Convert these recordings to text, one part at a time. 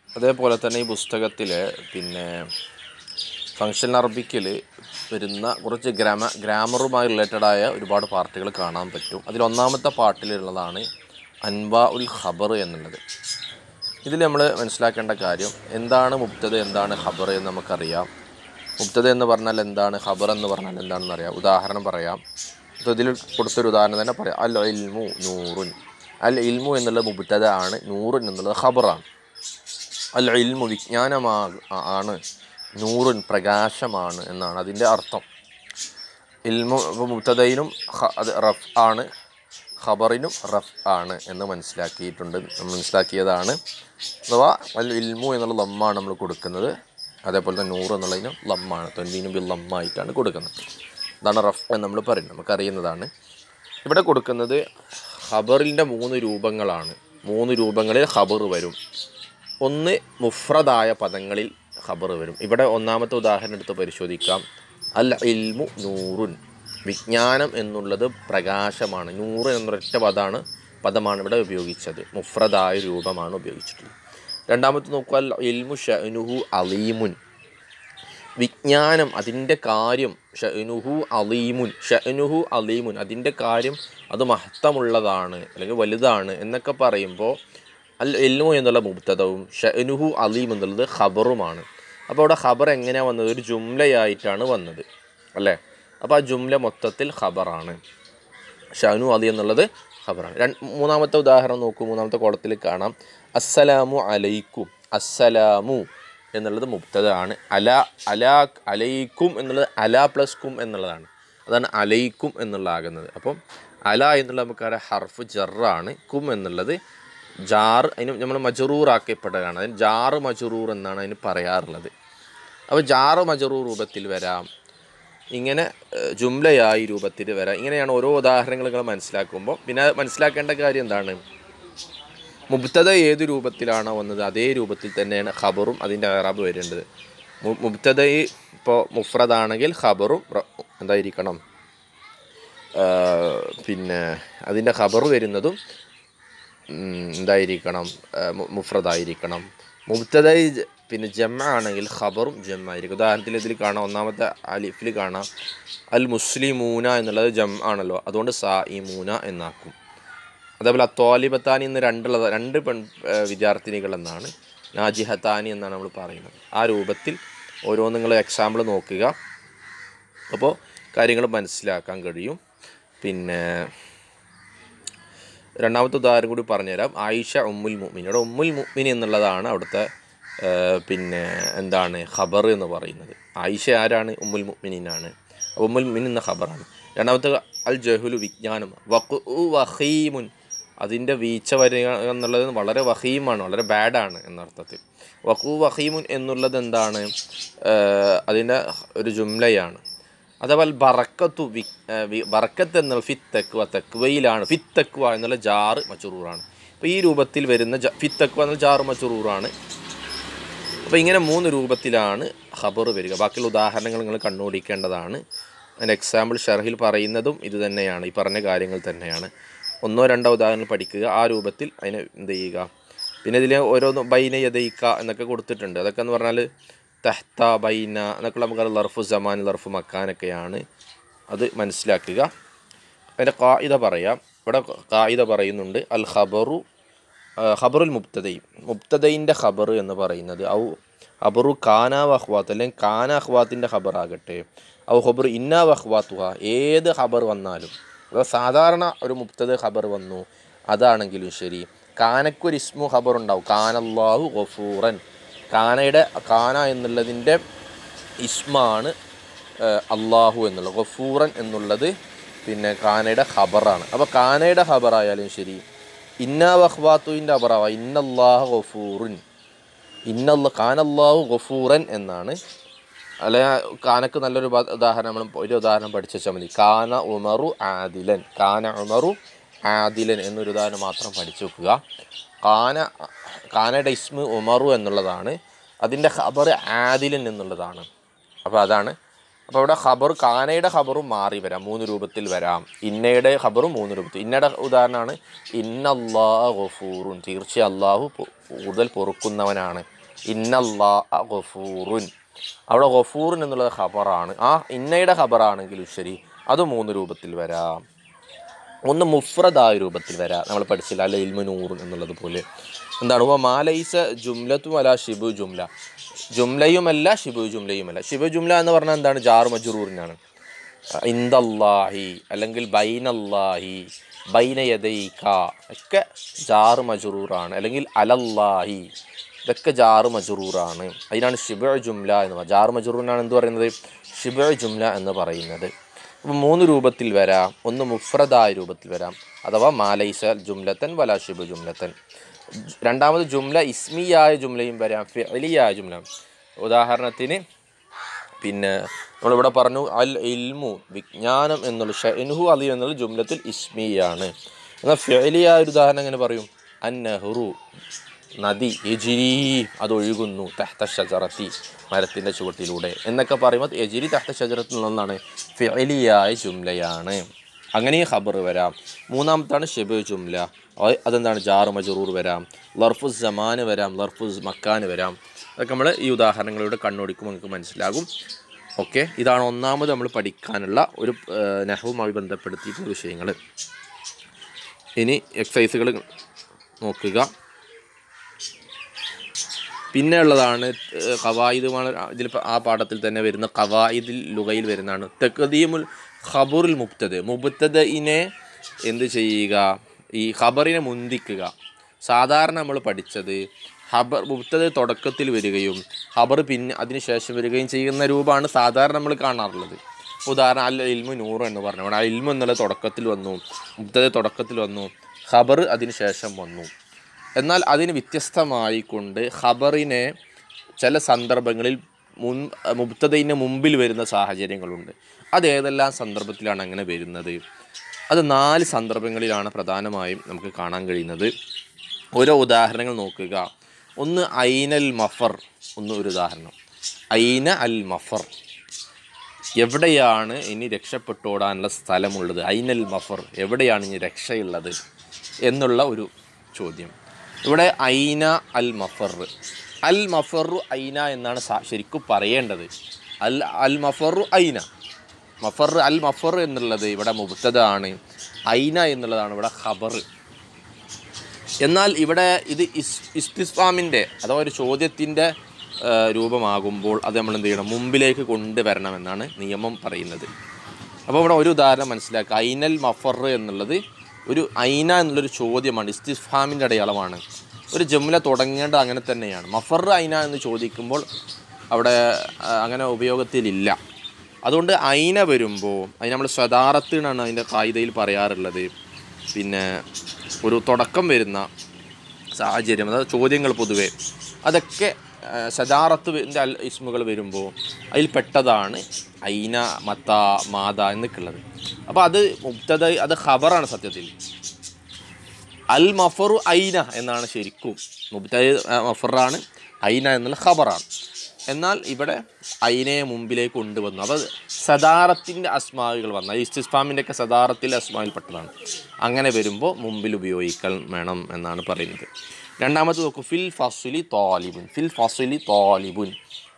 അതേപോലെ തന്നെ ഈ പുസ്തകത്തിൽ പിന്നെ ഫങ്ഷൻ അറബിക്കിൽ വരുന്ന കുറച്ച് ഗ്രാമ ഗ്രാമറുമായി റിലേറ്റഡായ ഒരുപാട് പാർട്ടുകൾ കാണാൻ പറ്റും അതിൽ ഒന്നാമത്തെ പാർട്ടിലുള്ളതാണ് അൻവാ ഉൽ ഖബർ എന്നുള്ളത് ഇതിൽ നമ്മൾ മനസ്സിലാക്കേണ്ട കാര്യം എന്താണ് മുബ്തദ എന്താണ് ഖബർ എന്ന് നമുക്കറിയാം മുബ്തദ എന്ന് പറഞ്ഞാൽ എന്താണ് ഖബർ എന്ന് പറഞ്ഞാൽ എന്താണെന്ന് അറിയാം ഉദാഹരണം പറയാം അപ്പോൾ ഇതിൽ കൊടുത്തൊരു ഉദാഹരണം തന്നെ പറയാം അൽ ഇൽമു നൂറുൻ അൽ ഇൽമു എന്നുള്ളത് മുബ്തദ ആണ് നൂറുൻ എന്നുള്ളത് ഖബറാണ് അൽ ഇൽമു വിജ്ഞാനമാ ആണ് നൂറുൻ പ്രകാശമാണ് എന്നാണ് അതിൻ്റെ അർത്ഥം ഇൽമു ഇപ്പോൾ മുബ്തദയിലും ഖ- അത് റഫ് ആണ് ഖബറിനും റഫ് ആണ് എന്ന് മനസ്സിലാക്കിയിട്ടുണ്ട് മനസ്സിലാക്കിയതാണ് അഥവാ അൽ ഇൽമു എന്നുള്ള ലമ്മാണ് നമ്മൾ കൊടുക്കുന്നത് അതേപോലെ തന്നെ നൂറ് എന്നുള്ളതിനും ലമ്മാണ് തൊൻവീനും ബിൽ ലമ്മായിട്ടാണ് കൊടുക്കുന്നത് അതാണ് റഫ് എന്ന് നമ്മൾ പറയുന്നത് നമുക്കറിയുന്നതാണ് ഇവിടെ കൊടുക്കുന്നത് ഖബറിൻ്റെ മൂന്ന് രൂപങ്ങളാണ് മൂന്ന് രൂപങ്ങളിൽ ഖബർ വരും ഒന്ന് മുഫ്രദായ പദങ്ങളിൽ ഖബർ വരും ഇവിടെ ഒന്നാമത്തെ ഉദാഹരണം എടുത്ത് പരിശോധിക്കാം അൽ ഇൽമു നൂറുൻ വിജ്ഞാനം എന്നുള്ളത് പ്രകാശമാണ് നൂറ് എന്നൊരൊറ്റ പദമാണ് പദമാണ് ഇവിടെ ഉപയോഗിച്ചത് മുഫ്രദായ രൂപമാണ് ഉപയോഗിച്ചിട്ടുള്ളത് രണ്ടാമത്തെ നോക്കുക അൽ ഇൽമു ഷനുഹു അലീമുൻ വിജ്ഞാനം അതിൻ്റെ കാര്യം ഷനുഹു അലീമുൻ ഷനുഹു അലീമുൻ അതിൻ്റെ കാര്യം അത് മഹത്വമുള്ളതാണ് അല്ലെങ്കിൽ വലുതാണ് എന്നൊക്കെ പറയുമ്പോൾ അൽ എൽമു എന്നുള്ള മുബ്തദവും ഷനുഹു അലീം എന്നുള്ളത് ഖബറുമാണ് അപ്പോൾ അവിടെ ഖബർ എങ്ങനെയാണ് വന്നത് ഒരു ജുംലയായിട്ടാണ് വന്നത് അല്ലേ അപ്പോൾ ആ ജുംല മൊത്തത്തിൽ ഖബറാണ് ഷാനു അലി എന്നുള്ളത് ഖബറാണ് രണ്ട് മൂന്നാമത്തെ ഉദാഹരണം നോക്കൂ മൂന്നാമത്തെ കോളത്തിൽ കാണാം അസ്സലാമു അലൈക്കും അസ്സലാമു എന്നുള്ളത് മുബ്തദാണ് അല അലാ അലൈക്കും എന്നുള്ളത് അല പ്ലസ് കും എന്നുള്ളതാണ് അതാണ് അലൈക്കും എന്നുള്ളതാകുന്നത് അപ്പം അല എന്നുള്ള നമുക്കറിയാം ഹർഫ് ജറാണ് കും എന്നുള്ളത് ജാർ അതിന് നമ്മൾ മജറൂർ ആക്കപ്പെടുകയാണ് അതിന് ജാറ് മജറൂർ എന്നാണ് അതിന് പറയാറുള്ളത് അപ്പോൾ ജാറ് മജറൂർ രൂപത്തിൽ വരാം ഇങ്ങനെ ഏഹ്, ജുംലയായി രൂപത്തിൽ വരാം ഇങ്ങനെയാണ് ഓരോ ഉദാഹരണങ്ങൾ നിങ്ങൾ മനസ്സിലാക്കുമ്പോൾ പിന്നെ മനസ്സിലാക്കേണ്ട കാര്യം എന്താണ് മുബ്തദ ഏത് രൂപത്തിലാണോ വന്നത് അതേ രൂപത്തിൽ തന്നെയാണ് ഖബറും അതിൻ്റെ അറാബ് വരേണ്ടത് മു- മുബ്തദ ഇപ്പോൾ മുഫ്രദാണെങ്കിൽ ഖബറും റ- എന്തായിരിക്കണം ഏഹ്, പിന്നെ അതിൻ്റെ ഖബർ വരുന്നതും ഉം, എന്തായിരിക്കണം ഏഹ്, മു- മുഫ്രദായിരിക്കണം മുബ്തദ പിന്നെ ജമ ആണെങ്കിൽ ഖബറും ജമ ആയിരിക്കും ഉദാഹരണത്തിൽ ഇതിൽ കാണാം ഒന്നാമത്തെ അലിഫിൽ കാണാം അൽ മുസ്ലിമൂന എന്നുള്ളത് ജം ആണല്ലോ അതുകൊണ്ട് സാ ഈ മൂന എന്നാക്കും അതേപോലെ അത്തോലിബത്താനി എന്ന് രണ്ടുള്ള രണ്ട് പെൺ ഏഹ്, വിദ്യാർത്ഥിനികൾ എന്നാണ് നാജിഹത്താനി എന്നാണ് നമ്മൾ പറയുന്നത് ആ രൂപത്തിൽ ഓരോ നിങ്ങൾ എക്സാമ്പിൾ നോക്കുക അപ്പോൾ കാര്യങ്ങൾ മനസ്സിലാക്കാൻ കഴിയും പിന്നെ രണ്ടാമത്തെ ഉദാഹരണം കൂടി പറഞ്ഞുതരാം ആയിഷ ഉമ്മുൽ മുഅ്മിൻ ഇവിടെ ഉമ്മുൽ മുഅ്മിൻ എന്നുള്ളതാണ് അവിടുത്തെ ആ, പിന്നെ എന്താണ് ഖബർ എന്ന് പറയുന്നത് ആയിഷ ആരാണ് ഉമ്മുൽ മുഅ്മിനീനാണ് അപ്പോൾ ഉമ്മുൽ മുഅ്മിൻ എന്ന ഖബറാണ് രണ്ടാമത്തെ അൽ ജഹുലു വിജ്ഞാനം വഖു വഹീമുൻ അതിൻ്റെ വീഴ്ച വരിക എന്നുള്ളത് വളരെ വഹീമാണ് വളരെ ബാഡാണ് എന്നർത്ഥത്തിൽ വഖു വഹീമുൻ എന്നുള്ളത് എന്താണ് ആ, അതിൻ്റെ ഒരു ജുംലയാണ് അതേപോലെ ബറക്കത്തു വി ആ, വി- ബറക്കത്ത് എന്നുള്ള ഫിത്ത് തെക്കുവ തെക്കുവയിലാണ് ഫിത്ത് തെക്കുവ എന്നുള്ള ജാറ് മച്ചുറൂറാണ് അപ്പോൾ ഈ രൂപത്തിൽ വരുന്ന ജ ഫിത്ത് തെക്കുവ എന്നുള്ള ജാറ് മച്ചുറൂറാണ് അപ്പോൾ ഇങ്ങനെ മൂന്ന് രൂപത്തിലാണ് ഖബർ വരിക ബാക്കിയുള്ള ഉദാഹരണങ്ങൾ നിങ്ങൾ കണ്ണോടിക്കേണ്ടതാണ് അതിൻ്റെ എക്സാമ്പിൾ ഷർഹിൽ പറയുന്നതും ഇത് തന്നെയാണ് ഈ പറഞ്ഞ കാര്യങ്ങൾ തന്നെയാണ് ഒന്നോ രണ്ടോ ഉദാഹരണങ്ങൾ പഠിക്കുക ആ രൂപത്തിൽ അതിനെ എന്ത് ചെയ്യുക പിന്നെ ഇതിൽ ഓരോന്ന് ബൈന യദയിക്ക എന്നൊക്കെ കൊടുത്തിട്ടുണ്ട് അതൊക്കെ എന്ന് പറഞ്ഞാൽ തെഹ്ത ബൈന എന്നൊക്കെ നമുക്ക് ലർഫു ജമാൻ ലർഫു മക്കാനൊക്കെയാണ് അത് മനസ്സിലാക്കുക അതിൻ്റെ കായിത പറയാം ഇവിടെ കായിത പറയുന്നുണ്ട് അൽ ഖബറു ആ, ഖബറുൽ മുബ്തദയും മുബ്തദയിൻ്റെ ഖബർ എന്ന് പറയുന്നത് ഔ ഖബറു കാന വഹ്വാത്ത് അല്ലെങ്കിൽ കാന അഹ്വാത്തിൻ്റെ ഖബറാകട്ടെ ഔ ഖബർ ഇന്ന വഹ്വാത്തുഹ ഏത് ഖബർ വന്നാലും അഥവാ സാധാരണ ഒരു മുബ്തദ ഖബർ വന്നു അതാണെങ്കിലും ശരി കാനക്കൊരു ഇസ്മു ഖബർ ഉണ്ടാവും കാനല്ലാഹു ഗഫൂറൻ കാനയുടെ കാന എന്നുള്ളതിൻ്റെ ഇസ്മാണ് ഏഹ്, അള്ളാഹു എന്നുള്ളത് ഗഫൂറൻ എന്നുള്ളത് പിന്നെ കാനയുടെ ഖബറാണ് അപ്പോൾ കാനയുടെ ഖബറായാലും ശരി ഇന്ന വഹ്വാത്തുവിൻ്റെ ഖബറാവ ഇന്നല്ലാഹു ഗഫൂറുൻ ഇന്നല്ല കാനല്ലാഹു ഗഫൂറൻ എന്നാണ് അല്ലെ കാനക്ക് നല്ലൊരു ഉദാ- ഉദാഹരണം നമ്മൾ ഒരു ഉദാഹരണം പഠിച്ചു വെച്ചാൽ മതി കാന ഉമറു ആദിലൻ കാന ഉമറു ആദിലൻ എന്നൊരു ഉദാഹരണം മാത്രം പഠിച്ചു വെക്കുക കാന കാനയുടെ ഇസ്മ് ഉമറു എന്നുള്ളതാണ് അതിൻ്റെ ഖബർ ആദിലൻ എന്നുള്ളതാണ് അപ്പോൾ അതാണ് അപ്പോൾ ഇവിടെ ഖബർ കാനയുടെ ഖബറും മാറി വരാം മൂന്ന് രൂപത്തിൽ വരാം ഇന്നയുടെ ഖബറും മൂന്ന് രൂപത്തിൽ ഇന്നയുടെ ഉദാഹരണമാണ് ഇന്നല്ലാഹ് ഗഫൂറുൻ തീർച്ചയായും അള്ളാഹു പൊ- കൂടുതൽ പൊറുക്കുന്നവനാണ് ഇന്നല്ലാ ഗഫൂറുൻ അവിടെ ഗഫൂറുൻ എന്നുള്ളത് ഖബറാണ് ആ ഇന്നയുടെ ഖബറാണെങ്കിലും ശരി അത് മൂന്ന് രൂപത്തിൽ വരാം ഒന്ന് മുഫ്രദായ രൂപത്തിൽ വരാം നമ്മൾ പഠിച്ചില്ല അല്ല ഇൽമു നൂറ് എന്നുള്ളത് പോലെ എന്താണ് ഉപ മാലൈസ ജുംലത്തും അല്ല ഷിബു ജുംല ജുംലയുമല്ല ഷിബു ജുംലയുമല്ല ഷിബു ജുംല എന്ന് പറഞ്ഞാൽ എന്താണ് ജാർ മജുറൂറിനാണ് ഇന്ദല്ലാഹി അല്ലെങ്കിൽ ബൈനല്ലാഹി ബൈന യദൈക ഒക്കെ ജാർ മജുറൂറാണ് അല്ലെങ്കിൽ അലല്ലാഹി ഇതൊക്കെ ജാർ മജുറൂറാണ് അതിനാണ് ഷിബ ജുംല എന്ന് പറയുന്നത് ജാർ മജുറൂറിനാണ് എന്ത് പറയുന്നത് ഷിബ ജുംല എന്ന് പറയുന്നത് അപ്പം മൂന്ന് രൂപത്തിൽ വരാം ഒന്ന് മുഫ്രദായ രൂപത്തിൽ വരാം അഥവാ മാലൈസ ജുംലത്തൻ വല ഷിബു ജുംലത്തൻ രണ്ടാമത് ജുംല ഇസ്മിയായ ജുംലയും വരാം ഫിഅലിയായ ജുംല ഉദാഹരണത്തിന് പിന്നെ നമ്മളിവിടെ പറഞ്ഞു അൽ ഇൽമു വിജ്ഞാനം എന്നുള്ള ഷെൻഹു അലി എന്നുള്ള ജുംലത്തിൽ ഇസ്മിയാണ് എന്നാൽ ഫിഅലിയായ ഒരു ഉദാഹരണം എങ്ങനെ പറയും അൻ നെഹ്റു നദി എജിരി അത് ഒഴുകുന്നു തഹ്ത ഷജറത്തി മരത്തിൻ്റെ ചുവട്ടിലൂടെ എന്നൊക്കെ പറയുമ്പോൾ എജിരി തഹ്ത ഷജറത്തിൽ നിന്നാണ് ഫിഅലിയായ ജുംലയാണ് അങ്ങനെ ഖബർ വരാം മൂന്നാമത്താണ് ഷെബ് ജുംല അത് അതെന്താണ് ജാറ് മജറൂർ വരാം ലർഫുസ് ജമാന് വരാം ലർഫുസ് മക്കാന് വരാം അതൊക്കെ നമ്മൾ ഈ ഉദാഹരണങ്ങളിലൂടെ കണ്ണോടിക്കുമ്പോൾ നമുക്ക് മനസ്സിലാകും ഓക്കെ ഇതാണ് ഒന്നാമത് നമ്മൾ പഠിക്കാനുള്ള ഒരു നെഹവുമായി ബന്ധപ്പെടുത്തിയിട്ടുള്ള വിഷയങ്ങൾ ഇനി എക്സസൈസുകൾ നോക്കുക പിന്നെ ഉള്ളതാണ് ഖവായിദുമാണ് ഇതിൽ ആ പാഠത്തിൽ തന്നെ വരുന്ന ഖവായിദിൽ ലുഗയിൽ വരുന്നതാണ് തെക്കദീമുൽ ഖബറുൽ മുബ്തദ് മുബ്തദിനെ എന്ത് ചെയ്യുക ഈ ഖബറിനെ മുന്തിക്കുക സാധാരണ നമ്മൾ പഠിച്ചത് ഹബർ മുബ്തദ് തുടക്കത്തിൽ വരികയും ഖബർ പിന്നെ അതിന് ശേഷം വരികയും ചെയ്യുന്ന രൂപമാണ് സാധാരണ നമ്മൾ കാണാറുള്ളത് ഉദാഹരണം അല്ല ഇൽമു നൂറ് എന്ന് പറഞ്ഞു അവിടെ ആ ഇൽമു എന്നുള്ള തുടക്കത്തിൽ വന്നു മുബ്തദ് തുടക്കത്തിൽ വന്നു ഖബർ അതിന് ശേഷം വന്നു എന്നാൽ അതിന് വ്യത്യസ്തമായി കൊണ്ട് ഖബറിനെ ചില സന്ദർഭങ്ങളിൽ മുൻ മുബ്തദയിന് മുമ്പിൽ വരുന്ന സാഹചര്യങ്ങളുണ്ട് അത് ഏതെല്ലാം സന്ദർഭത്തിലാണ് അങ്ങനെ വരുന്നത് അത് നാല് സന്ദർഭങ്ങളിലാണ് പ്രധാനമായും നമുക്ക് കാണാൻ കഴിയുന്നത് ഓരോ ഉദാഹരണങ്ങൾ നോക്കുക ഒന്ന് ഐനൽ മഫർ ഒന്ന് ഒരു ഉദാഹരണം ഐന അൽ മഫർ എവിടെയാണ് ഇനി രക്ഷപ്പെട്ടോടാനുള്ള സ്ഥലമുള്ളത് ഐനൽ മഫർ എവിടെയാണ് ഇനി രക്ഷയുള്ളത് എന്നുള്ള ഒരു ചോദ്യം ഇവിടെ ഐന അൽ മഫർ അൽ മഫറു ഐന എന്നാണ് സാ- ശരിക്കും പറയേണ്ടത് അൽ അൽ മഫറു ഐന മഫർ അൽ മഫർ എന്നുള്ളത് ഇവിടെ മുബ്തദാണ് ഐന എന്നുള്ളതാണ് ഇവിടെ ഖബർ എന്നാൽ ഇവിടെ ഇത് ഇസ് ഇസ്തിസ്വാമിൻ്റെ അഥവാ ഒരു ചോദ്യത്തിൻ്റെ ആ, രൂപമാകുമ്പോൾ അത് നമ്മൾ എന്ത് ചെയ്യണം മുമ്പിലേക്ക് കൊണ്ടുവരണമെന്നാണ് നിയമം പറയുന്നത് അപ്പോൾ ഇവിടെ ഒരു ഉദാഹരണം മനസ്സിലാക്കുക ഐനൽ മഫർ എന്നുള്ളത് ഒരു ഐന എന്നുള്ളൊരു ചോദ്യമാണ് ഇസ്തിഫാമിൻ്റെ അടയാളമാണ് ഒരു ജംല തുടങ്ങേണ്ടത് അങ്ങനെ തന്നെയാണ് മഫർ ഐന എന്ന് ചോദിക്കുമ്പോൾ അവിടെ ആ, അങ്ങനെ ഉപയോഗത്തിലില്ല അതുകൊണ്ട് ഐന വരുമ്പോൾ അതിന് നമ്മൾ സ്വതാറത്ത് എന്നാണ് അതിൻ്റെ കായികയിൽ പറയാറുള്ളത് പിന്നെ ഒരു തുടക്കം വരുന്ന സാഹചര്യം അതായത് ചോദ്യങ്ങൾ പൊതുവെ അതൊക്കെ സദാറത്ത് അൽ ഇസ്മുകൾ വരുമ്പോൾ അതിൽ പെട്ടതാണ് ഐന മത്ത മാത എന്നൊക്കെയുള്ളത് അപ്പോൾ അത് മുക്തത അത് ഖബറാണ് സത്യത്തിൽ അൽ മഫറു ഐന എന്നാണ് ശരിക്കും മുബ്തദ മഫറാണ് ഐന എന്നുള്ള ഖബറാണ് എന്നാൽ ഇവിടെ ഐനയെ മുമ്പിലേക്ക് കൊണ്ടുവന്നു അപ്പോൾ സദാറത്തിൻ്റെ അസ്മാവുകൾ വന്ന ഇസ്തിസ്ഫാമിൻ്റെ ഒക്കെ സദാറത്തിലെ അസ്മാവിൽപ്പെട്ടതാണ് അങ്ങനെ വരുമ്പോൾ മുമ്പിൽ ഉപയോഗിക്കൽ വേണം എന്നാണ് പറയുന്നത് രണ്ടാമത് നോക്കൂ ഫിൽ ഫസുലി തോലിബുൻ ഫിൽ ഫസുലി തോലിബുൻ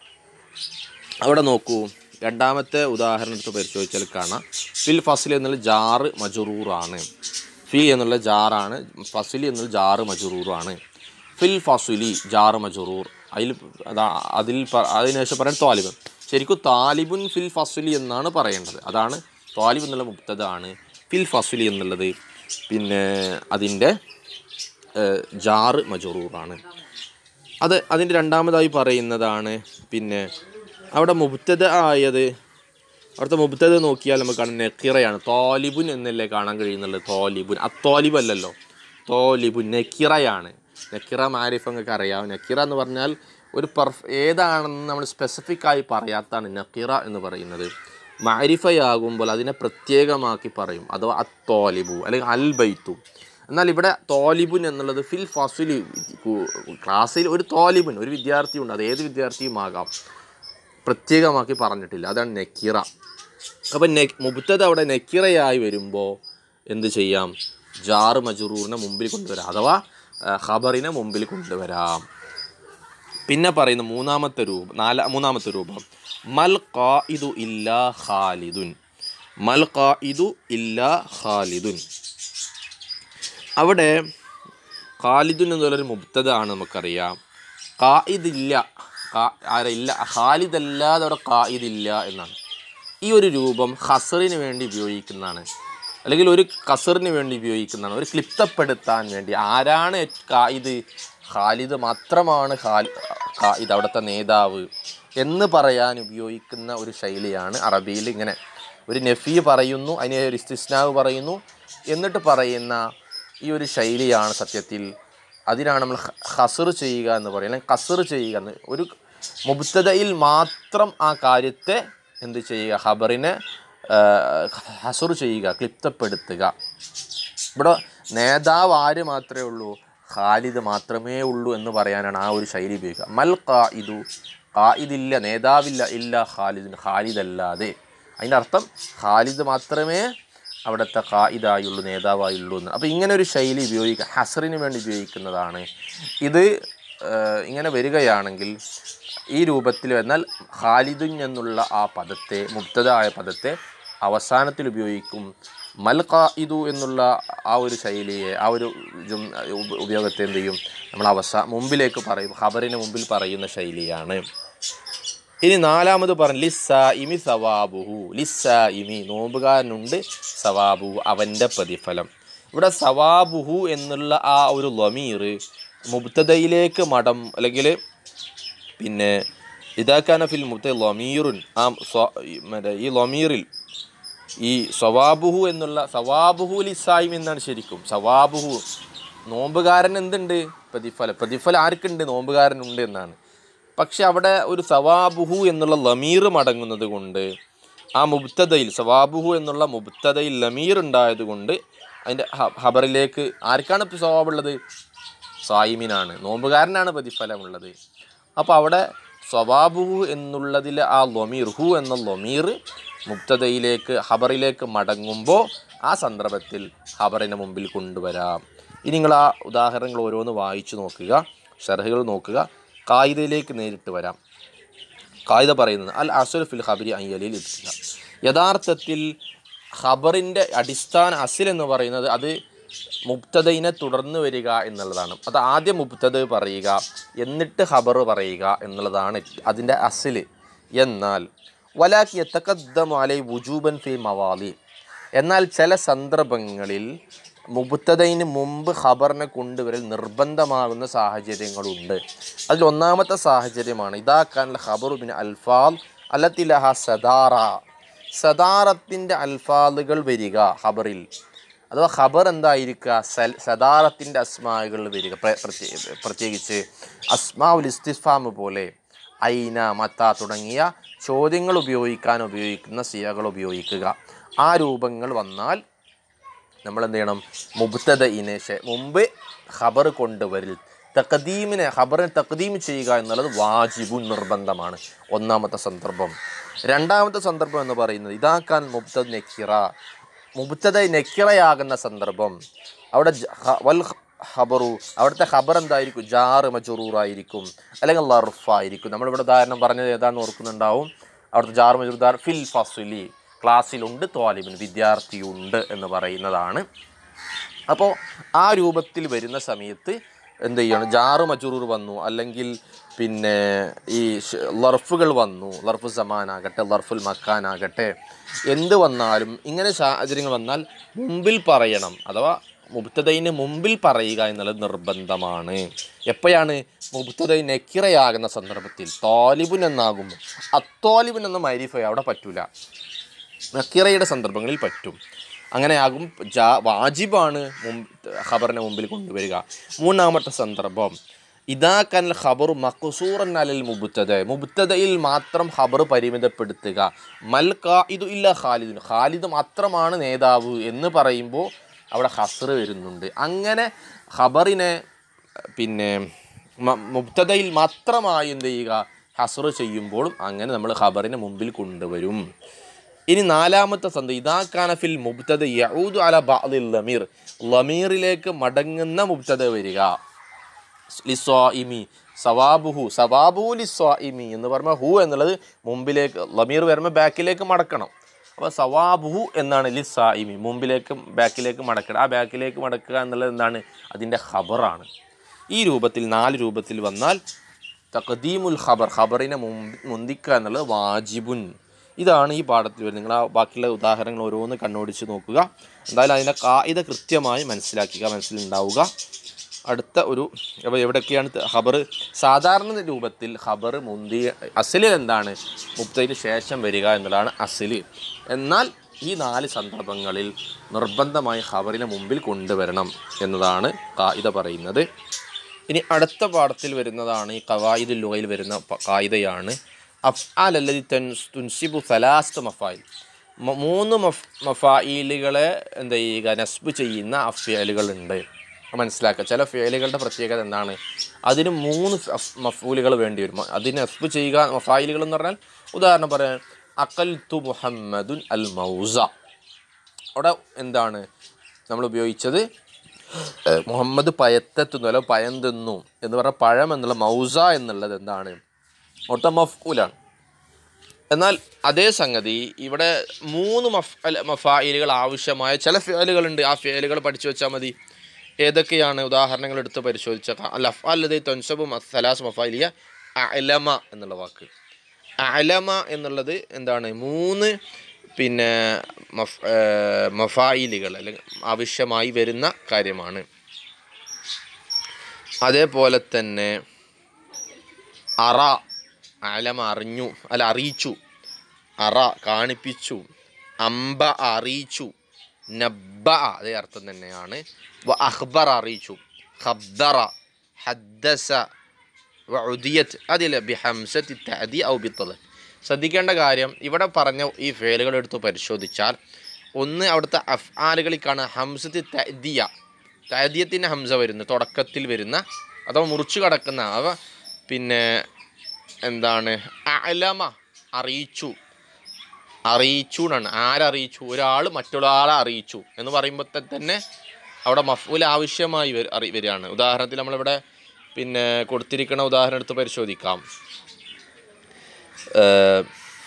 അവിടെ നോക്കൂ രണ്ടാമത്തെ ഉദാഹരണം എടുത്ത് പരിശോധിച്ചാൽ കാണാം ഫിൽ ഫസിൽ എന്നുള്ള ജാറ് മജറൂറാണ് ഫി എന്നുള്ള ജാറാണ് ഫസിലി എന്നുള്ള ജാറ് മജറൂറാണ് ഫിൽ ഫസുലി ജാറ് മജറൂർ അതിൽ അതാ അതിൽ പ- അതിനുശേഷം പറയാൻ താലിബ് ശരിക്കും താലിബുൻ ഫിൽ ഫസുലി എന്നാണ് പറയേണ്ടത് അതാണ് താലിബ് എന്നുള്ള മുക്തതാണ് ഫിൽ ഫസുലി എന്നുള്ളത് പിന്നെ അതിൻ്റെ ഏഹ്, ജാറ് മജറൂറാണ് അത് അതിൻ്റെ രണ്ടാമതായി പറയുന്നതാണ് പിന്നെ അവിടെ മുബ്തദ ആയത് അവിടുത്തെ മുബ്തദ നോക്കിയാൽ നമുക്ക് കാണാം നെക്കിറയാണ് തോലിബുൻ എന്നല്ലേ കാണാൻ കഴിയുന്നുള്ളത് തോലിബുൻ അത്തോലിബ് അല്ലല്ലോ തോലിബുൻ നെക്കിറയാണ് നെക്കിറ മാരിഫ് നിങ്ങൾക്ക് അറിയാം നെക്കിറ എന്ന് പറഞ്ഞാൽ ഒരു പെർഫ് ഏതാണെന്ന് നമ്മൾ സ്പെസിഫിക് ആയി പറയാത്താണ് നക്കിറ എന്ന് പറയുന്നത് മാരിഫയാകുമ്പോൾ അതിനെ പ്രത്യേകമാക്കി പറയും അഥവാ അത്തോലിബു അല്ലെങ്കിൽ അൽ ബൈത്തു എന്നാൽ ഇവിടെ തോലിബുൻ എന്നുള്ളത് ഫിൽ ഫസുലി ക്ലാസ്സിൽ ഒരു തോലിബുൻ ഒരു വിദ്യാർത്ഥിയുണ്ട് അത് ഏത് വിദ്യാർത്ഥിയുമാകാം പ്രത്യേകമാക്കി പറഞ്ഞിട്ടില്ല അതാണ് നെക്കിറ അപ്പം നെ മുബത്തത് അവിടെ നെക്കിറയായി വരുമ്പോൾ എന്ത് ചെയ്യാം ജാറ് മജറൂറിനെ മുമ്പിൽ കൊണ്ടുവരാം അഥവാ ആ, ഖബറിനെ മുമ്പിൽ കൊണ്ടുവരാം പിന്നെ പറയുന്ന മൂന്നാമത്തെ രൂപം നാല മൂന്നാമത്തെ രൂപം മൽ ഖായിദു ഇല്ലാ ഖാലിദുൻ മൽ ഖായിദു ഇല്ലാ ഖാലിദുൻ അവിടെ ഖാലിദുൻ എന്നുള്ളൊരു മുബ്തദ ആണ് നമുക്കറിയാം ഖായിദ് ഇല്ല ഖാ- ആരില്ല ഖാലിദ് അല്ലാതെ അവിടെ ഖായിദ് ഇല്ല എന്നാണ് ഈ ഒരു രൂപം ഹസറിന് വേണ്ടി ഉപയോഗിക്കുന്നതാണ് അല്ലെങ്കിൽ ഒരു കസറിന് വേണ്ടി ഉപയോഗിക്കുന്നതാണ് ഒരു ക്ലിപ്തപ്പെടുത്താൻ വേണ്ടി ആരാണ് ഖായിദ് ഖാലിദ് മാത്രമാണ് ഖാലി ഖായിദ് അവിടുത്തെ നേതാവ് എന്ന് പറയാൻ ഉപയോഗിക്കുന്ന ഒരു ശൈലിയാണ് അറബിയിൽ ഇങ്ങനെ ഒരു നഫി പറയുന്നു അതിനെ ഒരു ഇസ്തിസ്നാവ് പറയുന്നു എന്നിട്ട് പറയുന്ന ഈ ഒരു ശൈലിയാണ് സത്യത്തിൽ അതിനാണ് നമ്മൾ ഹസർ ചെയ്യുക എന്ന് പറയുന്നത് അല്ലെങ്കിൽ കസർ ചെയ്യുക എന്ന് ഒരു മുബ്തദയിൽ മാത്രം ആ കാര്യത്തെ എന്ത് ചെയ്യുക ഖബറിനെ ഹസർ ചെയ്യുക ക്ലിപ്തപ്പെടുത്തുക ഇവിടെ നേതാവ് ആര് മാത്രമേ ഉള്ളൂ ഖാലിദ് മാത്രമേ ഉള്ളൂ എന്ന് പറയാനാണ് ആ ഒരു ശൈലി ഉപയോഗിക്കുക മൽ ഖായിദു ഖായിദില്ല നേതാവില്ല ഇല്ല ഖാലിദിന് ഖാലിദ് അല്ലാതെ അതിൻ്റെ അർത്ഥം ഖാലിദ് മാത്രമേ അവിടുത്തെ ഖായിദായുള്ളൂ നേതാവായുള്ളൂ എന്ന് അപ്പോൾ ഇങ്ങനെ ഒരു ശൈലി ഉപയോഗിക്കുക ഹസറിന് വേണ്ടി ഉപയോഗിക്കുന്നതാണ് ഇത് ഏഹ്, ഇങ്ങനെ വരികയാണെങ്കിൽ ഈ രൂപത്തിൽ വന്നാൽ ഖാലിദുൻ എന്നുള്ള ആ പദത്തെ മുബ്തദായ പദത്തെ അവസാനത്തിൽ ഉപയോഗിക്കും മൽ ഖായിദു എന്നുള്ള ആ ഒരു ശൈലിയെ ആ ഒരു ജും ഉപ- ഉപയോഗത്തെ എന്ത് ചെയ്യും നമ്മൾ അവസാ മുമ്പിലേക്ക് പറയും ഖബറിന് മുമ്പിൽ പറയുന്ന ശൈലിയാണ് ഇനി നാലാമത് പറഞ്ഞു ലിസ്സാ ഇമി സവാബുഹു ലിസ്സാ ഇമി നോമ്പുകാരനുണ്ട് സവാബുഹു അവൻ്റെ പ്രതിഫലം ഇവിടെ സവാബുഹു എന്നുള്ള ആ ഒരു ലമീർ മുബ്തദയിലേക്ക് മടം അല്ലെങ്കിൽ പിന്നെ ഇതാക്കാന ഫിൽ മുബ്ത ലമീറുൻ ആ സ്വ- ഈ മറ്റേ ഈ ലമീറിൽ ഈ സവാബുഹു എന്നുള്ള സവാബുഹു ലിസായിം എന്നാണ് ശരിക്കും സവാബുഹു നോമ്പുകാരൻ എന്തുണ്ട് പ്രതിഫലം പ്രതിഫലം ആർക്കുണ്ട് നോമ്പുകാരനുണ്ട് എന്നാണ് പക്ഷെ അവിടെ ഒരു സവാബുഹു എന്നുള്ള ലമീർ മടങ്ങുന്നത് കൊണ്ട് ആ മുബ്തദയിൽ സവാബുഹു എന്നുള്ള മുബ്തദയിൽ ലമീർ ഉണ്ടായത് കൊണ്ട് അതിൻ്റെ ഹ- ഹബറിലേക്ക് ആർക്കാണ് ഇപ്പോൾ സവാബുള്ളത് സായിമിനാണ് നോമ്പുകാരനാണ് പ്രതിഫലമുള്ളത് അപ്പോൾ അവിടെ സ്വവാബുഹു എന്നുള്ളതിൽ ആ ലൊമീർ ഹു എന്ന ലൊമീർ മുക്തതയിലേക്ക് ഹബറിലേക്ക് മടങ്ങുമ്പോൾ ആ സന്ദർഭത്തിൽ ഹബറിന് മുമ്പിൽ കൊണ്ടുവരാം ഇനി നിങ്ങൾ ആ ഉദാഹരണങ്ങൾ ഓരോന്ന് വായിച്ചു നോക്കുക ഷർഹുകൾ നോക്കുക കായികയിലേക്ക് നേരിട്ട് വരാം കായിക പറയുന്നത് അൽ അസുൽ ഫിൽ ഖബരി അയ്യലിൽ ഇബ്തിദ യഥാർത്ഥത്തിൽ ഖബറിൻ്റെ അടിസ്ഥാന അസിൽ എന്ന് പറയുന്നത് അത് മുബ്തദയിനെ തുടർന്ന് വരിക എന്നുള്ളതാണ് അത് ആദ്യം മുബ്തദ് പറയുക എന്നിട്ട് ഖബർ പറയുക എന്നുള്ളതാണ് അതിൻ്റെ അസിൽ എന്നാൽ വലാക്കി എത്തക്കദ്ദം അലൈ വുജൂബൻ ഫി മവാലി എന്നാൽ ചില സന്ദർഭങ്ങളിൽ മുബത്തതയിന് മുമ്പ് ഖബറിനെ കൊണ്ടുവരൽ നിർബന്ധമാകുന്ന സാഹചര്യങ്ങളുണ്ട് അതിൽ ഒന്നാമത്തെ സാഹചര്യമാണ് ഇതാക്കാൻ ഖബറു ബിൻ അൽഫാൽ അല്ലത്തിലഹ സദാറ സദാറത്തിൻ്റെ അൽഫാലുകൾ വരിക ഖബറിൽ അഥവാ ഖബർ എന്തായിരിക്കുക സൽ സദാറത്തിൻ്റെ അസ്മാകൾ വരിക പ്ര- പ്രത്യേ- പ്രത്യേകിച്ച് അസ്മാവുൽ ഇസ്തിഫാമ് പോലെ ഐന മത്ത തുടങ്ങിയ ചോദ്യങ്ങൾ ഉപയോഗിക്കാൻ ഉപയോഗിക്കുന്ന സിയകൾ ഉപയോഗിക്കുക ആ രൂപങ്ങൾ വന്നാൽ നമ്മൾ എന്ത് ചെയ്യണം മുബ്തദയിനെ ശേ- മുമ്പ് ഖബർ കൊണ്ടുവരിൽ തഖദീമിനെ ഖബറിനെ തഖദീം ചെയ്യുക എന്നുള്ളത് വാജിബുൻ നിർബന്ധമാണ് ഒന്നാമത്തെ സന്ദർഭം രണ്ടാമത്തെ സന്ദർഭം എന്ന് പറയുന്നത് ഇതാക്കാൻ മുബ്തദ് നെക്കിറ മുബ്തദ നെക്കിറയാകുന്ന സന്ദർഭം അവിടെ ജ- ഹ- വൽ ഖബറു അവിടുത്തെ ഖബർ എന്തായിരിക്കും ജാറ് മജറൂറായിരിക്കും അല്ലെങ്കിൽ ലർഫായിരിക്കും നമ്മളിവിടെ ഉദാഹരണം പറഞ്ഞത് ഏതാണെന്ന് ഓർക്കുന്നുണ്ടാവും അവിടുത്തെ ജാറ് മജറൂർ ഫിൽ ഫസുലി ക്ലാസ്സിലുണ്ട് തോലിബിൻ വിദ്യാർത്ഥിയുണ്ട് എന്ന് പറയുന്നതാണ് അപ്പോൾ ആ രൂപത്തിൽ വരുന്ന സമയത്ത് എന്ത് ചെയ്യണം ജാറ് മജറൂർ വന്നു അല്ലെങ്കിൽ പിന്നെ ഈ ഷ്- ലർഫുകൾ വന്നു ലർഫു സമാനാകട്ടെ ലർഫുൽ മക്കാനാകട്ടെ എന്ത് വന്നാലും ഇങ്ങനെ സാഹചര്യങ്ങൾ വന്നാൽ മുമ്പിൽ പറയണം അഥവാ മുബ്തദയിന് മുമ്പിൽ പറയുക എന്നുള്ളത് നിർബന്ധമാണ് എപ്പോഴാണ് മുബ്തദൈ നെക്കിറയാകുന്ന സന്ദർഭത്തിൽ തോലിബുൻ എന്നാകുമ്പോൾ അത്തോലിബുൻ എന്ന മൈരിഫ അവിടെ പറ്റൂല നക്കിറയുടെ സന്ദർഭങ്ങളിൽ പറ്റും അങ്ങനെയാകും ജാ വാജിബാണ് മുമ്പ് ഖബറിനെ മുമ്പിൽ കൊണ്ടുവരിക മൂന്നാമത്തെ സന്ദർഭം ഇതാ കനൽ ഖബറു മഖസൂറൻ അലൽ മുബുത്തത മുബുത്തതയിൽ മാത്രം ഖബർ പരിമിതപ്പെടുത്തുക മൽ ഇത് ഇല്ല ഖാലിദിന് ഖാലിദ് മാത്രമാണ് നേതാവ് എന്ന് പറയുമ്പോൾ അവിടെ ഹസർ വരുന്നുണ്ട് അങ്ങനെ ഖബറിനെ പിന്നെ മ- മുബ്തദയിൽ മാത്രമായി എന്ത് ചെയ്യുക ഹസർ ചെയ്യുമ്പോഴും അങ്ങനെ നമ്മൾ ഖബറിനെ മുമ്പിൽ കൊണ്ടുവരും ഇനി നാലാമത്തെ സന്ധി ഇതാക്കാന ഫിൽ മുബ്തദ യഊദു അല ബഅദിൽ ലമീർ ലമീറിലേക്ക് മടങ്ങുന്ന മുബ്തദ വരിക ലിസ്വാഇമി സവാബുഹു സവാബുലി സ്വാഇമി എന്ന് പറയുമ്പോൾ ഹു എന്നുള്ളത് മുമ്പിലേക്ക് ലമീർ വരുമ്പോൾ ബാക്കിലേക്ക് മടക്കണം അപ്പോൾ സവാബുഹു എന്നാണ് ലി സായിമി മുമ്പിലേക്കും ബാക്കിലേക്ക് മടക്കണം ആ ബാക്കിലേക്ക് മടക്കുക എന്നുള്ളത് എന്താണ് അതിൻ്റെ ഖബറാണ് ഈ രൂപത്തിൽ നാല് രൂപത്തിൽ വന്നാൽ തഖദീമുൽ ഖബർ ഖബറിനെ മുമ്പ് മുന്തിക്കുക എന്നുള്ളത് വാജിബുൻ ഇതാണ് ഈ പാഠത്തിൽ വരുന്നത് നിങ്ങൾ ആ ബാക്കിയുള്ള ഉദാഹരണങ്ങൾ ഓരോന്ന് കണ്ണോടിച്ച് നോക്കുക എന്തായാലും അതിൻ്റെ കായിക കൃത്യമായി മനസ്സിലാക്കുക മനസ്സിലുണ്ടാവുക അടുത്ത ഒരു അപ്പോൾ എവിടെയൊക്കെയാണ് ഖബർ സാധാരണ രൂപത്തിൽ ഖബർ മുന്തി അസലിൽ എന്താണ് മുബ്തയ്ക്ക് ശേഷം വരിക എന്നുള്ളതാണ് അസല് എന്നാൽ ഈ നാല് സന്ദർഭങ്ങളിൽ നിർബന്ധമായി ഖബറിനെ മുമ്പിൽ കൊണ്ടുവരണം എന്നതാണ് കായിക പറയുന്നത് ഇനി അടുത്ത പാഠത്തിൽ വരുന്നതാണ് ഈ കവായിദ് ലുഗയിൽ വരുന്ന പ- കായികയാണ് അഫ്ആൽ അല്ലതി തുൻസിബു സലാസ്ത മഫായിൽ മ- മൂന്ന് മഫ് മഫായിലുകളെ എന്താ ചെയ്യുക നസ്ബ് ചെയ്യുന്ന അഫ്യാലുകളുണ്ട് മനസ്സിലാക്കുക ചില ഫേലുകളുടെ പ്രത്യേകത എന്താണ് അതിന് മൂന്ന് മഫൂലുകൾ വേണ്ടി വരും അതിന് നസ്ബ് ചെയ്യുക മഫായിലുകൾ എന്ന് പറഞ്ഞാൽ ഉദാഹരണം പറയാൻ അക്കൽ തു മുഹമ്മദുൻ അൽ മൗസ അവിടെ എന്താണ് നമ്മൾ ഉപയോഗിച്ചത് ഏഹ് മുഹമ്മദ് പയത്തെത്തുന്നു അല്ല പയം തിന്നു എന്ന് പറഞ്ഞ പഴം എന്നുള്ള മൗസ എന്നുള്ളത് എന്താണ് ഒട്ട മഫ്കൂലാണ് എന്നാൽ അതേ സംഗതി ഇവിടെ മൂന്ന് മഫ് അല്ല, മഫായിലുകൾ ആവശ്യമായ ചില ഫേലുകളുണ്ട് ആ ഫേലുകൾ പഠിച്ചു വെച്ചാൽ മതി ഏതൊക്കെയാണ് ഉദാഹരണങ്ങൾ എടുത്ത് പരിശോധിച്ചേക്കാം അല്ല അല്ലത് തൊൻസബു സലാസ് മഫായിലിയ അലമ എന്നുള്ള വാക്ക് അലമ എന്നുള്ളത് എന്താണ് മൂന്ന് പിന്നെ മഫ് ഏർ മഫായിലുകൾ അല്ലെങ്കിൽ ആവശ്യമായി വരുന്ന കാര്യമാണ് അതേപോലെ തന്നെ അറ അലമ അറിഞ്ഞു അല്ല അറിയിച്ചു അറ കാണിപ്പിച്ചു അമ്പ അറിയിച്ചു നബ്ബ അതേ അർത്ഥം തന്നെയാണ് വ അഖ്ബർ അറിയിച്ചു ഖബ്ദറ ഹദ്ദസ വ ഉദിയത്ത് അതിൽ ബിഹംസത്തി തഅദി ഔ ബിത്തല ശ്രദ്ധിക്കേണ്ട കാര്യം ഇവിടെ പറഞ്ഞ ഈ ഫേലുകൾ എടുത്ത് പരിശോധിച്ചാൽ ഒന്ന് അവിടുത്തെ അഫ്ആലുകളിൽ കാണുക ഹംസത്തി തഅദിയ തഅദിയത്തിൻ്റെ ഹംസ വരുന്നു തുടക്കത്തിൽ വരുന്ന അഥവാ മുറിച്ചു കടക്കുന്ന അവ പിന്നെ എന്താണ് അലമ അറിയിച്ചു അറിയിച്ചു എന്നാണ് ആരറിയിച്ചു ഒരാൾ മറ്റൊരാളെ അറിയിച്ചു എന്ന് പറയുമ്പോൾ തന്നെ അവിടെ മഫൂൽ ആവശ്യമായി വര- അറി വരികയാണ് ഉദാഹരണത്തിൽ നമ്മളിവിടെ പിന്നെ കൊടുത്തിരിക്കുന്ന ഉദാഹരണം എടുത്ത് പരിശോധിക്കാം ഏഹ്,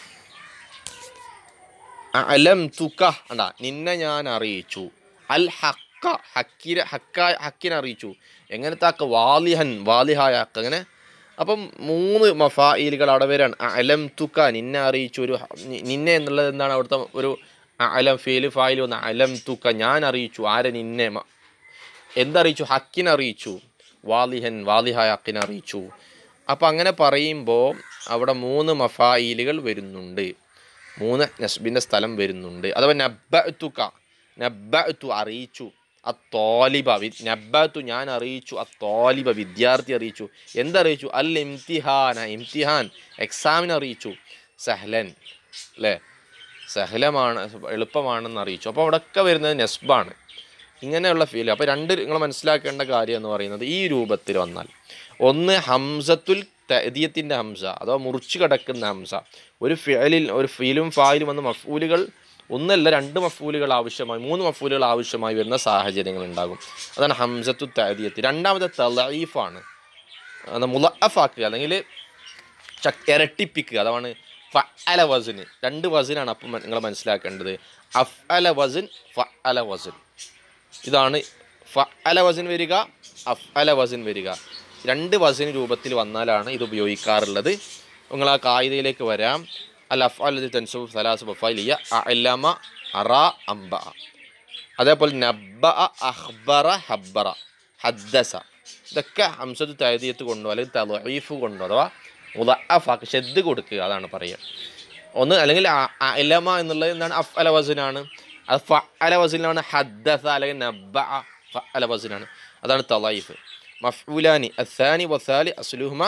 അലം തുക അണ്ടാ നിന്നെ ഞാൻ അറിയിച്ചു അൽ ഹക്ക ഹക്കിര ഹക്ക ഹക്കിനെ അറിയിച്ചു എങ്ങനത്തെ ആക്ക വാലിഹൻ വാലിഹായ ആക്ക അങ്ങനെ അപ്പം മൂന്ന് മഫായിലുകൾ അവിടെ വരാണ് അലം തുക നിന്നെ അറിയിച്ചു ഒരു ഹ- നി- നിന്നെ എന്നുള്ളത് എന്താണ് അവിടുത്തെ ഒരു അലം ഫേല് ഫായിൽ വന്ന അലം തുക ഞാൻ അറിയിച്ചു ആരെ നിന്നെ മ- എന്തറിയിച്ചു ഹക്കിനെ അറിയിച്ചു വാലിഹൻ വാലിഹായ ഹക്കിനെ അറിയിച്ചു അപ്പം അങ്ങനെ പറയുമ്പോൾ അവിടെ മൂന്ന് മഫായിലുകൾ വരുന്നുണ്ട് മൂന്ന് നസ്ബിൻ്റെ സ്ഥലം വരുന്നുണ്ട് അഥവാ നബ്ബത്തുക നബ്ബത്തു അറിയിച്ചു അത്തോലിബ വി നബ്ബത്തു ഞാൻ അറിയിച്ചു അത്തോലിബ വിദ്യാർത്ഥി അറിയിച്ചു എന്തറിയിച്ചു അൽ ഇംതിഹാന ഇംതിഹാൻ എക്സാമിന് അറിയിച്ചു സഹ്ലൻ അല്ലേ സഹലമാണ് എളുപ്പമാണെന്ന് അറിയിച്ചു അപ്പോൾ അവിടെയൊക്കെ വരുന്നത് നെസ്ബാണ് ഇങ്ങനെയുള്ള ഫീൽ അപ്പോൾ രണ്ട് നിങ്ങൾ മനസ്സിലാക്കേണ്ട കാര്യം എന്ന് പറയുന്നത് ഈ രൂപത്തിൽ വന്നാൽ ഒന്ന് ഹംസത്തുൽ തദിയത്തിൻ്റെ ഹംസ അഥവാ മുറിച്ച് കിടക്കുന്ന ഹംസ ഒരു ഫിയലിൽ ഒരു ഫീലും ഫായിലും വന്ന മഫൂലുകൾ ഒന്നല്ല രണ്ട് മഫൂലുകൾ ആവശ്യമായി മൂന്ന് മഫൂലുകൾ ആവശ്യമായി വരുന്ന സാഹചര്യങ്ങൾ ഉണ്ടാകും അതാണ് ഹംസത്തു തദിയത്ത് രണ്ടാമത്തെ തലീഫാണ് മുലഫാക്കുക അല്ലെങ്കിൽ ചക് ഇരട്ടിപ്പിക്കുക അതാണ് ഫ അല വസിന് രണ്ട് വസിനാണ് അപ്പം നിങ്ങൾ മനസ്സിലാക്കേണ്ടത് അഫ് അല വസിൻ ഫ അല വസിൻ ഇതാണ് ഫ അല വസിൻ വരിക അഫ് അല വസിൻ വരിക രണ്ട് വസിൻ രൂപത്തിൽ വന്നാലാണ് ഇത് ഉപയോഗിക്കാറുള്ളത് നിങ്ങൾ ആ കായികയിലേക്ക് വരാം അൽ അഫ് അൽ തൻസുബ് സലാസ് ബഫാലിയ അലമ അറ അംബ അതേപോലെ നബ്ബ അഹ്ബറ ഹബ്ബറ ഹദ്ദസ ഇതൊക്കെ ഹംസത്ത് തൈദിയത്ത് കൊണ്ടോ അല്ലെങ്കിൽ തലീഫ് കൊണ്ടോ അഥവാ മുദഅഫാക്ക് ഷെദ് കൊടുക്കുക അതാണ് പറയുക ഒന്ന് അല്ലെങ്കിൽ അ- അലമ എന്നുള്ളത് എന്താണ് അഫ് അല വസിനാണ് അത് ഫ അല വസിനാണ് ഹദ്ദസ അല്ലെങ്കിൽ നബ്ബ ഫ അല വസിനാണ് അതാണ് തലൈഫ് മഫ്ഊലാനി അസാനി വസാലി അസ്ലുഹുമ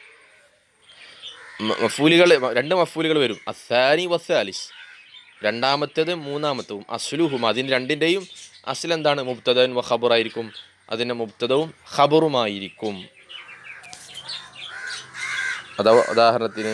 മഫൂലുകൾ രണ്ട് മഫൂലുകൾ വരും അസാനി വസാലിസ് രണ്ടാമത്തേത് മൂന്നാമത്തതും അസ്ലുഹും അതിന് രണ്ടിൻ്റെയും അസ്ൽ എന്താണ് മുബ്തദൻ വ ഖബറായിരിക്കും അതിൻ്റെ മുബ്തദവും ഖബറുമായിരിക്കും അഥവാ ഉദാഹരണത്തിന്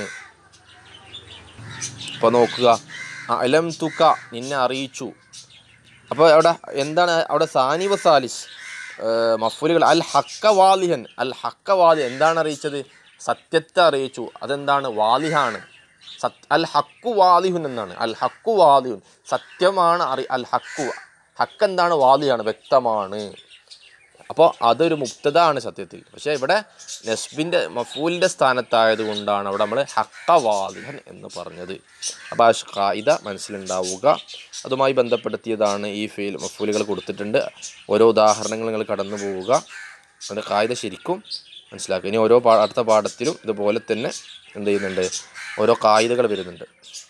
ഇപ്പോൾ നോക്കുക അലം തുക നിന്നെ അറിയിച്ചു അപ്പോൾ അവിടെ എന്താണ് അവിടെ സാനി വസാലിസ് മഫൂലുകൾ അൽ ഹക്ക വാലിഹൻ അൽ ഹക്ക വാലി എന്താണ് അറിയിച്ചത് സത്യത്തെ അറിയിച്ചു അതെന്താണ് വാലിഹാണ് സത് അൽ ഹക്കു വാലിഹുൻ എന്നാണ് അൽ ഹക്കു വാലിഹുൻ സത്യമാണ് അറി അൽ ഹക്കു ഹക്ക് എന്താണ് വാലിയാണ് വ്യക്തമാണ് അപ്പോൾ അതൊരു മുക്തതാണ് സത്യത്തിൽ പക്ഷേ ഇവിടെ നസ്ബിൻ്റെ മഫൂലിൻ്റെ സ്ഥാനത്തായത് കൊണ്ടാണ് അവിടെ നമ്മൾ ഹക്കവാദിഹൻ എന്ന് പറഞ്ഞത് അപ്പോൾ ആ കായിത മനസ്സിലുണ്ടാവുക അതുമായി ബന്ധപ്പെടുത്തിയതാണ് ഈ ഫീൽ മഫൂലുകൾ കൊടുത്തിട്ടുണ്ട് ഓരോ ഉദാഹരണങ്ങൾ നിങ്ങൾ കടന്നു പോവുക അതിൻ്റെ കായിത ശരിക്കും മനസ്സിലാക്കുക ഇനി ഓരോ പാ അടുത്ത പാഠത്തിലും ഇതുപോലെ തന്നെ എന്ത് ചെയ്യുന്നുണ്ട് ഓരോ കായികകൾ വരുന്നുണ്ട്